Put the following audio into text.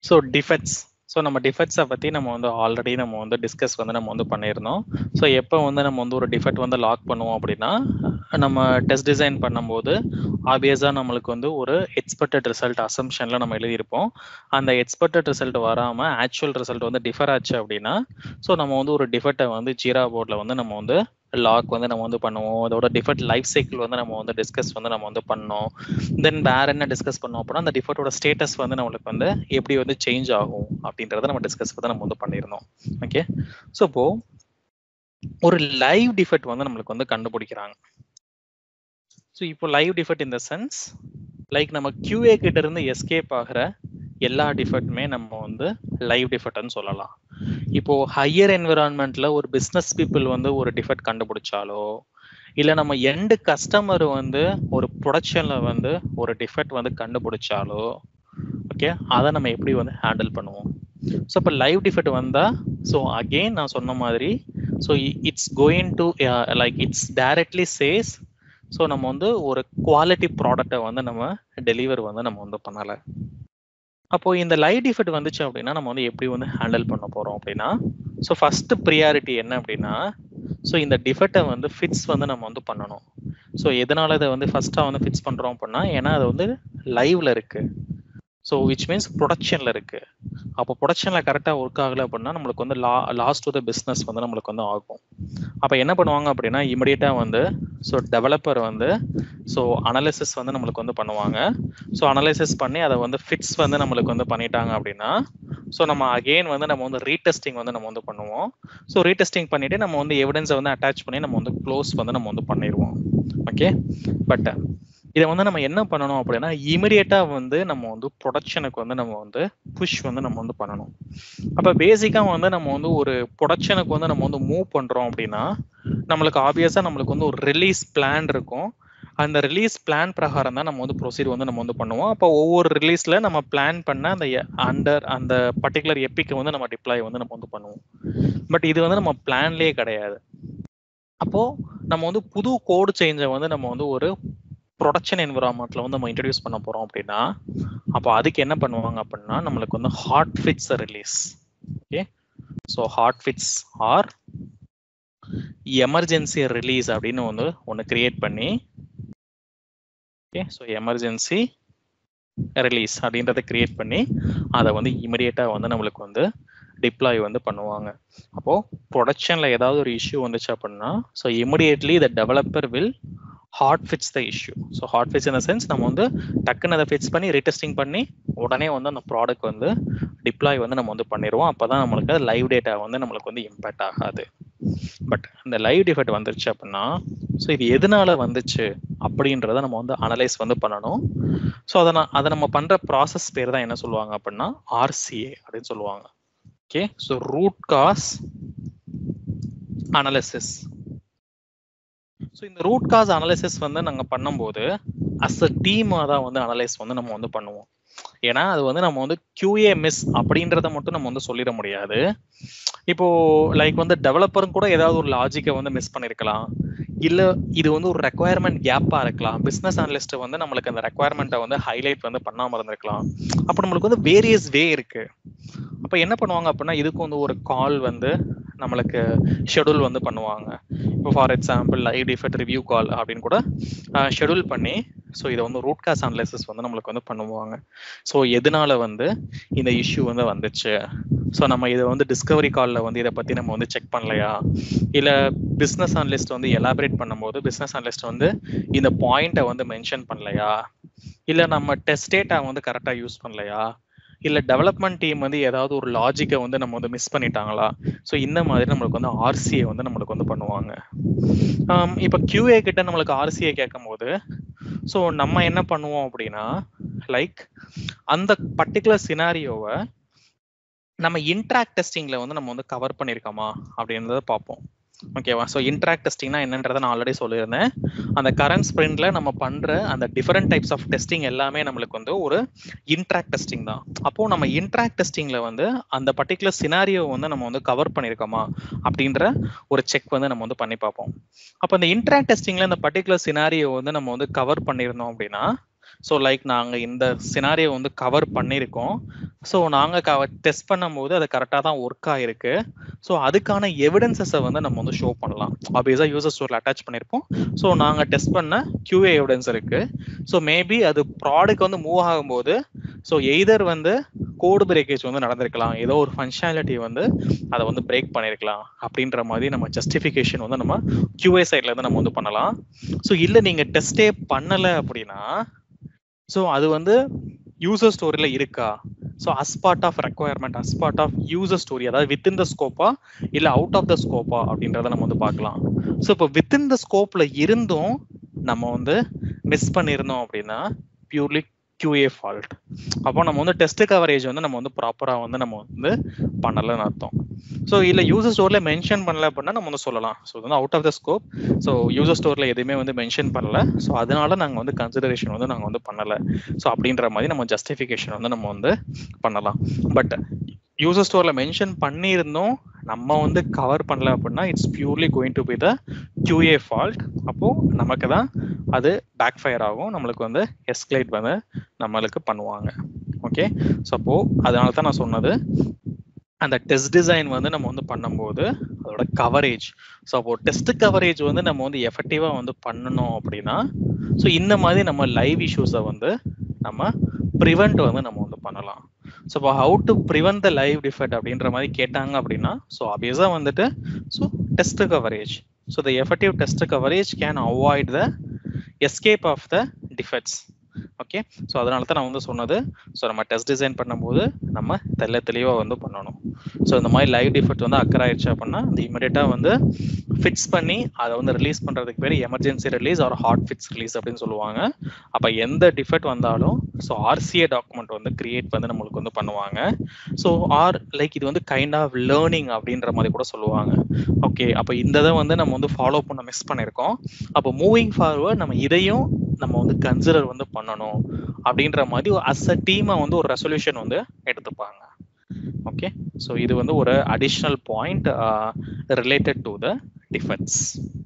so defects so நம்ம டிஃபெக்ட்ஸை பற்றி நம்ம வந்து ஆல்ரெடி நம்ம வந்து டிஸ்கஸ் வந்து நம்ம வந்து பண்ணியிருந்தோம் ஸோ எப்போ வந்து நம்ம வந்து ஒரு டிஃபெக்ட் வந்து லாக் பண்ணுவோம் அப்படின்னா நம்ம டெஸ்ட் டிசைன் பண்ணும்போது ஆப்வியஸாக நம்மளுக்கு வந்து ஒரு எக்ஸ்பெக்டட் ரிசல்ட் அசம்ஷனில் நம்ம எழுதியிருப்போம் அந்த எக்ஸ்பெக்டட் ரிசல்ட் வராமல் ஆக்சுவல் ரிசல்ட் வந்து டிஃபர் ஆச்சு அப்படின்னா ஸோ நம்ம வந்து ஒரு டிஃபெக்டை வந்து ஜீரா போர்டில் வந்து நம்ம வந்து லாக் வந்து நம்ம வந்து பண்ணுவோம் அதோட டிஃபெக்ட் லைஃப் சைக்கிள் வந்து நம்ம வந்து டிஸ்கஸ் வந்து நம்ம வந்து பண்ணோம் தென் வேற என்ன டிஸ்கஸ் பண்ணோம் அப்படின்னா அந்த டிஃபெக்டோட ஸ்டேட்டஸ் வந்து நம்மளுக்கு வந்து எப்படி வந்து சேஞ்ச் ஆகும் அப்படின்றத நம்ம டிஸ்கஸ் வந்து நம்ம வந்து பண்ணியிருந்தோம் ஓகே ஸோ இப்போ ஒரு லைவ் டிஃபெக்ட் வந்து நம்மளுக்கு வந்து கண்டுபிடிக்கிறாங்க ஸோ இப்போ லைவ் டிஃபெக்ட் இந்த சென்ஸ் லைக் நம்ம கியூஏ கிட்ட இருந்து எஸ்கேப் ஆகிற எல்லா டிஃபெக்ட்டுமே நம்ம வந்து லைவ் டிஃபெக்ட்னு சொல்லலாம் இப்போ ஹையர் என்விரான்மெண்ட்ல ஒரு பிஸ்னஸ் பீப்புள் வந்து ஒரு டிஃபெக்ட் கண்டுபிடிச்சாலோ இல்லை நம்ம எண்டு கஸ்டமர் வந்து ஒரு ப்ரொடக்ஷன்ல வந்து ஒரு டிஃபெக்ட் வந்து கண்டுபிடிச்சாலோ ஓகே அதை நம்ம எப்படி வந்து ஹேண்டில் பண்ணுவோம் ஸோ இப்போ லைவ் டிஃபெக்ட் வந்தா ஸோ அகெயின் நான் சொன்ன மாதிரி so it's going to like it's directly chase so நம்ம வந்து ஒரு குவாலிட்டி ப்ராடக்டை வந்து நம்ம டெலிவர் வந்து நம்ம வந்து பண்ணலை அப்போ இந்த லைட் டிஃபெக்ட் வந்துச்சு அப்படின்னா நம்ம வந்து எப்படி வந்து ஹேண்டில் பண்ண போறோம் அப்படின்னா ஸோ ஃபர்ஸ்ட் ப்ரியாரிட்டி என்ன அப்படின்னா ஸோ இந்த டிஃபெக்டை வந்து ஃபிட்ஸ் வந்து நம்ம வந்து பண்ணணும் ஸோ எதனால இதை வந்து ஃபர்ஸ்டா வந்து ஃபிக்ஸ் பண்றோம் அப்படின்னா ஏன்னா அது வந்து லைவ்ல இருக்கு ஸோ விச் மீன்ஸ் ப்ரொடக்ஷன்ல இருக்கு அப்போ ப்ரொடக்ஷன்ல கரெக்டாக ஒர்க் ஆகலை அப்படின்னா நம்மளுக்கு வந்து லா லாஸ்ட் டு த பிஸ்னஸ் வந்து நம்மளுக்கு வந்து ஆகும் அப்போ என்ன பண்ணுவாங்க அப்படின்னா இமிடியேட்டாக வந்து ஸோ டெவலப்பர் வந்து ஸோ அனலிசிஸ் வந்து நம்மளுக்கு வந்து பண்ணுவாங்க ஸோ அனலைசிஸ் பண்ணி அதை வந்து ஃபிட்ஸ் வந்து நம்மளுக்கு வந்து பண்ணிட்டாங்க அப்படின்னா ஸோ நம்ம அகெயின் வந்து நம்ம வந்து ரீடெஸ்டிங் வந்து நம்ம வந்து பண்ணுவோம் ஸோ ரீடெஸ்டிங் பண்ணிட்டு நம்ம வந்து எவிடன்ஸை வந்து அட்டாச் பண்ணி நம்ம வந்து க்ளோஸ் வந்து நம்ம வந்து பண்ணிடுவோம் ஓகே பட் இதை வந்து நம்ம என்ன பண்ணணும் அப்படின்னா இமிடியேட்டா வந்து நம்ம வந்து ப்ரொடக்ஷனுக்கு வந்து நம்ம வந்து புஷ் வந்து நம்ம வந்து பண்ணணும் அப்ப பேசிக்கா வந்து நம்ம வந்து ஒரு ப்ரொடக்ஷனுக்கு வந்து நம்ம வந்து மூவ் பண்றோம் அப்படின்னா நம்மளுக்கு ஆப்வியஸா நம்மளுக்கு வந்து ஒரு ரிலீஸ் பிளான் இருக்கும் அந்த ரிலீஸ் பிளான் பிரகாரம் தான் நம்ம வந்து ப்ரொசீட் வந்து நம்ம வந்து பண்ணுவோம் அப்போ ஒவ்வொரு ரிலீஸ்ல நம்ம பிளான் பண்ண அந்த அண்டர் அந்த பர்டிகுலர் எப்பிக்கு வந்து நம்ம டிப்ளாய் வந்து நம்ம வந்து பண்ணுவோம் பட் இது வந்து நம்ம பிளான்லயே கிடையாது அப்போ நம்ம வந்து புது கோடு சேஞ்சை வந்து நம்ம வந்து ஒரு ப்ரொடக்ஷன் என்விரான்மெண்ட்ல வந்து நம்ம இன்ட்ரடியூஸ் பண்ண போறோம் அப்படின்னா அப்போ அதுக்கு என்ன பண்ணுவாங்க அப்படின்னா நம்மளுக்கு வந்து hot fix release okay so hot fix or emergency release அப்படின்னு வந்து ஒன்று கிரியேட் பண்ணி ஓகே ஸோ எமர்ஜென்சி ரிலீஸ் அப்படின்றத கிரியேட் பண்ணி அதை வந்து இமிடியேட்டாக வந்து நம்மளுக்கு வந்து டிப்ளாய் வந்து பண்ணுவாங்க அப்போ ப்ரொடக்ஷன்ல ஏதாவது ஒரு இஷ்யூ வந்துச்சு அப்படின்னா so immediately the developer will hot fix the issue so hot fix இந்த சென்ஸ் நம்ம வந்து டக்குன்னு அதை ஃபிட்ஸ் பண்ணி ரீடெஸ்டிங் பண்ணி உடனே வந்து அந்த ப்ராடக்ட் வந்து டிப்ளாய் வந்து நம்ம வந்து பண்ணிடுவோம் அப்போ தான் நம்மளுக்கு லைவ் டேட்டா வந்து நம்மளுக்கு வந்து இம்பேக்ட் ஆகாது பட் இந்த லைவ் டிஃபெக்ட் வந்துருச்சு அப்படின்னா ஸோ இது எதனால வந்துச்சு அப்படின்றத நம்ம வந்து அனலைஸ் வந்து பண்ணணும் ஸோ அதை நான் அதை நம்ம பண்ற ப்ராசஸ் பேர் தான் என்ன சொல்லுவாங்க அப்படின்னா ஆர்சிஏ அப்படின்னு சொல்லுவாங்க okay so root cause analysis so இந்த ரூட் காஸ் அனலைசிஸ் வந்து நாங்கள் பண்ணும்போது அஸ் அ டீமாக தான் வந்து அனலைஸ் வந்து நம்ம வந்து பண்ணுவோம் ஏன்னா அது வந்து நம்ம வந்து கியூஏ மிஸ் அப்படின்றத மட்டும் நம்ம வந்து சொல்லிட முடியாது இப்போ லைக் வந்து டெவலப்பரும் கூட ஏதாவது ஒரு லாஜிக்கை வந்து மிஸ் பண்ணிருக்கலாம் இல்ல இது வந்து ஒரு ரெக்குவயர்மெண்ட் கேப்பா இருக்கலாம் பிசினஸ் அனலிஸ்ட் வந்து நம்மளுக்கு அந்த ரெக்குவயர்மெண்ட்டை வந்து ஹைலைட் வந்து பண்ணாம இருந்திருக்கலாம் அப்ப நம்மளுக்கு வந்து வேரியஸ் வே இருக்கு அப்ப என்ன பண்ணுவாங்க அப்படின்னா இதுக்கு வந்து ஒரு கால் வந்து நம்மளுக்கு ஷெடியூல் வந்து பண்ணுவாங்க இப்போ for example live defect review call அப்படின்னு கூட ஷெடியூல் பண்ணி ஸோ இதை வந்து ரூட் காஸ் அனலைசிஸ் வந்து நம்மளுக்கு வந்து பண்ணுவாங்க ஸோ எதனால வந்து இந்த இஷ்யூ வந்து வந்துச்சு ஸோ நம்ம இதை வந்து டிஸ்கவரி காலில் வந்து இதை பற்றி நம்ம வந்து செக் பண்ணலையா இல்லை பிஸ்னஸ் அனலிஸ்ட் வந்து எலாபரேட் பண்ணும்போது பிஸ்னஸ் அனலிஸ்ட் வந்து இந்த பாயிண்ட்டை வந்து மென்ஷன் பண்ணலையா இல்லை நம்ம டெஸ்ட் டேட்டா வந்து கரெக்டாக யூஸ் பண்ணலையா இல்லை டெவலப்மெண்ட் டீம் வந்து ஏதாவது ஒரு லாஜிக்கை வந்து நம்ம வந்து மிஸ் பண்ணிட்டாங்களா ஸோ இந்த மாதிரி நம்மளுக்கு வந்து ஆர்சிஏ வந்து நம்மளுக்கு வந்து பண்ணுவாங்க இப்போ கியூஏ கிட்ட நம்மளுக்கு ஆர்சிஏ கேட்கும் போது ஸோ நம்ம என்ன பண்ணுவோம் அப்படின்னா லைக் அந்த பர்டிகுலர் சினாரியோவை நம்ம இன்ட்ராக்ட் டெஸ்டிங்ல வந்து நம்ம வந்து கவர் பண்ணியிருக்கோமா அப்படின்றத பார்ப்போம் ஓகேவா ஸோ இன்ட்ராக்ட் டெஸ்டிங்னா என்னன்றதை நான் ஆல்ரெடி சொல்லியிருந்தேன் அந்த கரண்ட் ஸ்ப்ரிண்ட்ல நம்ம பண்ற அந்த டிஃபரெண்ட் டைப்ஸ் ஆஃப் டெஸ்டிங் எல்லாமே நம்மளுக்கு வந்து ஒரு இன்ட்ராக்ட் டெஸ்டிங் தான் அப்போ நம்ம இன்ட்ராக்ட் டெஸ்டிங்ல வந்து அந்த பர்டிகுலர் சினாரியோ வந்து நம்ம வந்து கவர் பண்ணியிருக்கோமா அப்படின்ற ஒரு செக் வந்து நம்ம வந்து பண்ணி பார்ப்போம் அப்போ இந்த இன்ட்ராக்ட் டெஸ்டிங்ல இந்த பர்டிகுலர் சினாரியோ வந்து நம்ம வந்து கவர் பண்ணியிருந்தோம் அப்படின்னா ஸோ லைக் நாங்கள் இந்த சினாரியோ வந்து கவர் பண்ணியிருக்கோம் ஸோ நாங்கள் கவ டெஸ்ட் பண்ணும்போது அது கரெக்டாக தான் ஒர்க் ஆகிருக்கு ஸோ அதுக்கான எவிடன்சஸை வந்து நம்ம வந்து ஷோ பண்ணலாம் ஆப்வியஸாக யூசர் ஸ்டோரில் அட்டாச் பண்ணியிருப்போம் ஸோ நாங்கள் டெஸ்ட் பண்ண QA எவிடன்ஸ் இருக்கு ஸோ மேபி அது ப்ராடக்ட் வந்து மூவ் ஆகும்போது ஸோ எய்தர் வந்து கோடு பிரேக்கேஜ் வந்து நடந்திருக்கலாம் ஏதோ ஒரு ஃபங்க்ஷனாலிட்டி வந்து அதை வந்து பிரேக் பண்ணியிருக்கலாம் அப்படின்ற மாதிரி நம்ம ஜஸ்டிஃபிகேஷன் வந்து நம்ம QA சைட்ல இருந்து நம்ம வந்து பண்ணலாம் ஸோ இல்லை நீங்கள் டெஸ்டே பண்ணலை அப்படின்னா ஸோ அது வந்து யூசர் ஸ்டோரியில் இருக்கா so as part of requirement as part of user story அதாவது வித்தின் த ஸ்கோப்பா இல்லை அவுட் ஆஃப் த ஸ்கோப்பா அப்படின்றத நம்ம வந்து பார்க்கலாம் ஸோ இப்போ வித்தின் த ஸ்கோப்ல இருந்தும் நம்ம வந்து மிஸ் பண்ணியிருந்தோம் அப்படின்னா பியூர்லி QA ஃபால்ட் அப்போ நம்ம வந்து டெஸ்ட் கவரேஜ் வந்து நம்ம வந்து ப்ராப்பராக வந்து நம்ம வந்து பண்ணலைன்னு அர்த்தம் ஸோ இல்லை யூசர் ஸ்டோரில் மென்ஷன் பண்ணல அப்படின்னா நம்ம வந்து சொல்லலாம் ஸோ வந்து out of the scope so user ஸ்டோரில் எதுவுமே வந்து மென்ஷன் பண்ணல ஸோ அதனால நாங்கள் வந்து கன்சிடரேஷன் வந்து நாங்கள் வந்து பண்ணலை ஸோ அப்படின்ற மாதிரி நம்ம ஜஸ்டிஃபிகேஷன் வந்து நம்ம வந்து பண்ணலாம் பட் யூசர் ஸ்டோரில் மென்ஷன் பண்ணியிருந்தோம் நம்ம வந்து கவர் பண்ணல அப்படின்னா it's purely going to be the QA fault அப்போது நமக்கு தான் அது பேக் ஃபயர் ஆகும் நம்மளுக்கு வந்து எஸ்கலேட் வந்து நம்மளுக்கு பண்ணுவாங்க ஓகே ஸோ அப்போது அதனால தான் நான் சொன்னது அந்த டெஸ்ட் டிசைன் வந்து நம்ம வந்து பண்ணும்போது அதோட கவரேஜ் ஸோ அப்போ டெஸ்ட் கவரேஜ் வந்து நம்ம வந்து எஃபெக்டிவாக வந்து பண்ணணும் அப்படின்னா ஸோ இந்த மாதிரி நம்ம லைவ் இஷ்யூஸை வந்து நம்ம ப்ரிவெண்ட் வந்து நம்ம வந்து பண்ணலாம் ஸோ இப்போ how to prevent the live defect அப்படின்ற மாதிரி கேட்டாங்க அப்படின்னா ஸோ ஆப்வியஸாக வந்துட்டு so test coverage so the effective test coverage can avoid the escape of the defects okay so அதனால தான் நான் வந்து சொன்னது ஸோ நம்ம டெஸ்ட் டிசைன் பண்ணும்போது நம்ம தெல்ல தெளிவாக வந்து பண்ணணும் ஸோ இந்த மாதிரி லைவ் டிஃபெக்ட் வந்து அக்கர் ஆயிடுச்சு அப்படின்னா அது இமீடியட்டாக வந்து ஃபிக்ஸ் பண்ணி அதை வந்து ரிலீஸ் பண்ணுறதுக்கு பேர் emergency release or hot fix release அப்படின்னு சொல்லுவாங்க அப்போ எந்த டிஃபெக்ட் வந்தாலும் ஸோ ஆர்சிஏ டாக்குமெண்ட் வந்து கிரியேட் வந்து நம்மளுக்கு வந்து பண்ணுவாங்க ஸோ ஆர் லைக் இது வந்து கைண்ட் ஆஃப் லேர்னிங் அப்படின்ற மாதிரி கூட சொல்லுவாங்க ஓகே அப்போ இந்த இதை வந்து நம்ம வந்து ஃபாலோ பண்ண மிஸ் பண்ணியிருக்கோம் அப்போ மூவிங் ஃபார்வர்ட் நம்ம இதையும் நம்ம வந்து கன்சிடர் வந்து பண்ணணும் அப்படின்ற மாதிரி அஸ் அ டீமை வந்து ஒரு ரெசல்யூஷன் வந்து எடுத்துப்பாங்க ஓகே ஸோ இது வந்து ஒரு additional point related to the defence